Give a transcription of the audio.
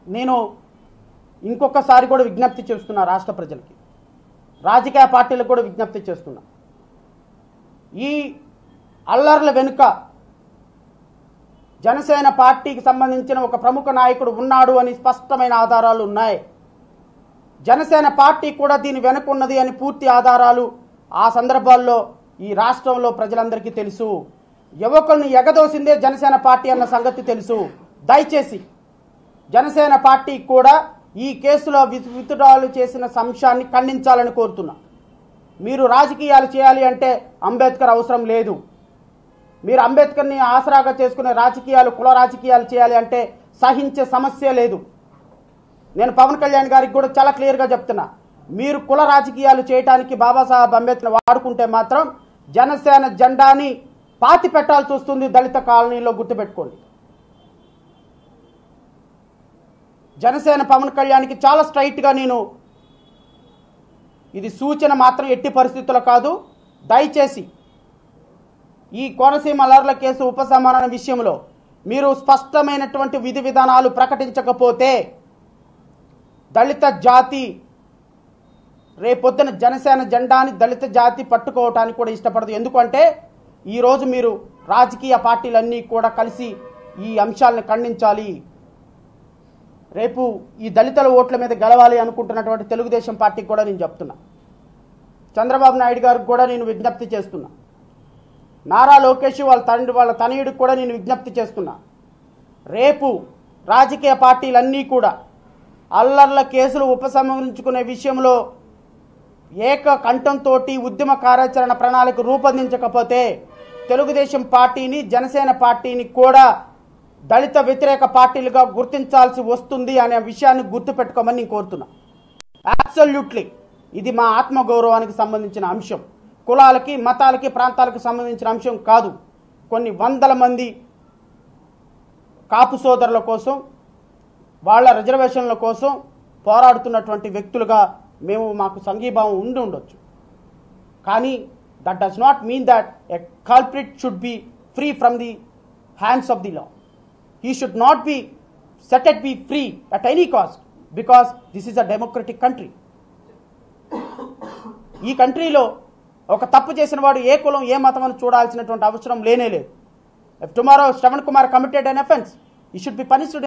నేను ఇంకొకసారి కూడా విజ్ఞప్తి చేస్తున్నా రాష్ట్ర ప్రజలకి రాజకీయ పార్టీలకు కూడా విజ్ఞప్తి చేస్తున్నా ఈ అల్లర్ల వెనుక జనసేన పార్టీకి సంబంధించిన ఒక ప్రముఖ నాయకుడు ఉన్నాడు అని స్పష్టమైన ఆధారాలు ఉన్నాయి జనసేన పార్టీ కూడా దీని వెనుక ఉన్నది అని పూర్తి ఆధారాలు ఆ సందర్భాల్లో ఈ రాష్ట్రంలో ప్రజలందరికీ తెలుసు యువకుల్ని ఎగదోసిందే జనసేన పార్టీ అన్న సంగతి తెలుసు దయచేసి జనసేన పార్టీ కూడా ఈ కేసులో విత్డ్రాలు చేసిన అంశాన్ని ఖండించాలని కోరుతున్నా మీరు రాజకీయాలు చేయాలి అంటే అంబేద్కర్ అవసరం లేదు మీరు అంబేద్కర్ని ఆసరాగా చేసుకునే రాజకీయాలు కుల రాజకీయాలు చేయాలి అంటే సహించే సమస్య లేదు నేను పవన్ కళ్యాణ్ గారికి కూడా చాలా క్లియర్గా చెప్తున్నా మీరు కుల రాజకీయాలు చేయడానికి బాబాసాహెబ్ అంబేద్కర్ వాడుకుంటే మాత్రం జనసేన జెండాని పాతి పెట్టాల్సి వస్తుంది దళిత కాలనీలో గుర్తుపెట్టుకోండి జనసేన పవన్ కళ్యాణ్కి చాలా స్ట్రైట్గా నేను ఇది సూచన మాత్రం ఎట్టి పరిస్థితుల్లో కాదు దయచేసి ఈ కోనసీమ అలర్ల కేసు ఉపసంహరణ విషయంలో మీరు స్పష్టమైనటువంటి విధి విధానాలు ప్రకటించకపోతే దళిత జాతి రేపొద్దున జనసేన జెండాని దళిత జాతి పట్టుకోవటానికి కూడా ఇష్టపడదు ఎందుకంటే ఈరోజు మీరు రాజకీయ పార్టీలన్నీ కూడా కలిసి ఈ అంశాలను ఖండించాలి రేపు ఈ దళితుల ఓట్ల మీద గెలవాలి అనుకుంటున్నటువంటి తెలుగుదేశం పార్టీకి కూడా నేను చెప్తున్నా చంద్రబాబు నాయుడు గారికి కూడా నేను విజ్ఞప్తి చేస్తున్నా నారా లోకేష్ వాళ్ళ తండ్రి వాళ్ళ తనయుడికి కూడా నేను విజ్ఞప్తి చేస్తున్నా రేపు రాజకీయ పార్టీలన్నీ కూడా అల్లర్ల కేసులు ఉపసంహరించుకునే విషయంలో ఏక కంఠంతో ఉద్యమ కార్యాచరణ ప్రణాళిక రూపొందించకపోతే తెలుగుదేశం పార్టీని జనసేన పార్టీని కూడా దళిత వ్యతిరేక పార్టీలుగా గుర్తించాల్సి వస్తుంది అనే విషయాన్ని గుర్తుపెట్టుకోమని నేను కోరుతున్నా అబ్సల్యూట్లీ ఇది మా ఆత్మగౌరవానికి సంబంధించిన అంశం కులాలకి మతాలకి ప్రాంతాలకు సంబంధించిన అంశం కాదు కొన్ని వందల మంది కాపు సోదరుల కోసం వాళ్ళ రిజర్వేషన్ల కోసం పోరాడుతున్నటువంటి వ్యక్తులుగా మేము మాకు సంఘీభావం ఉండి ఉండొచ్చు కానీ that does not mean that a culprit should be free from the hands of the law he should not be set at be free at any cost because this is a democratic country ఈ కంట్రీలో ఒక తప్పు చేసిన వాడు ఏ కులం ఏ మతం అని చూడాల్సినటువంటి అవసరం లేనే లేదు if tomorrow Shravan Kumar committed an offence he should be punished